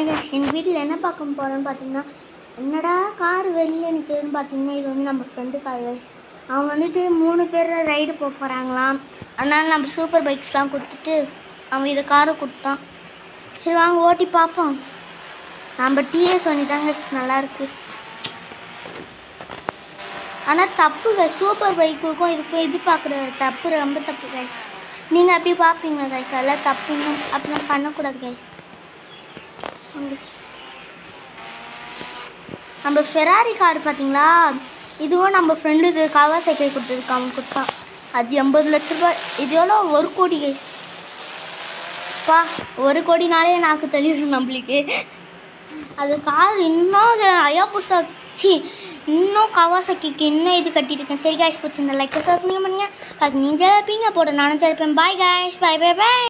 guys, எங்கள் வீட்டில் என்ன பார்க்க போகிறோன்னு பார்த்தீங்கன்னா என்னடா கார் வெளியே நிற்குதுன்னு பார்த்தீங்கன்னா இது வந்து நம்ம ஃப்ரெண்டு கார் கைஸ் அவங்க வந்துட்டு மூணு பேர் ரைடு போக போகிறாங்களாம் அதனால நம்ம சூப்பர் பைக்ஸ்லாம் கொடுத்துட்டு அவன் இதை காரை கொடுத்தான் சரி வாங்க ஓட்டி பார்ப்போம் நம்ம டிஎஸ் ஒன்று தாங்க நல்லா இருக்கு ஆனால் தப்பு கைஸ் சூப்பர் பைக்குக்கும் இதுக்கும் இது பார்க்குற தப்பு ரொம்ப தப்பு கைஸ் நீங்கள் அப்படி பார்ப்பீங்களா கைஸ் அதெல்லாம் தப்புங்க அப்படிலாம் பண்ணக்கூடாது கைஸ் நம்ம ஃபெராரி கார் பார்த்தீங்களா இதுவும் நம்ம ஃப்ரெண்டு இது கவா சைக்கிள் கொடுத்ததுக்கு அவன் கொடுத்தான் அது எண்பது லட்ச ரூபாய் இது எவ்வளோ ஒரு கோடி கைஸ் பா ஒரு கோடினாலே நாக்கு தெளிவு நம்மளுக்கு அது கார் இன்னும் அயாபுசா சி இன்னும் கவாசக்கிக்கு இன்னும் இது கட்டிட்டு இருக்கேன் சரி காய்ஸ் பிடிச்சிருந்த லைக் சப்ஸ்கிரைப் பண்ணுங்க அது நீங்கள் ஜெயிப்பீங்க போட நானும் ஜெயிப்பேன் பாய் காய்ஸ் பாய் பாய் பாய்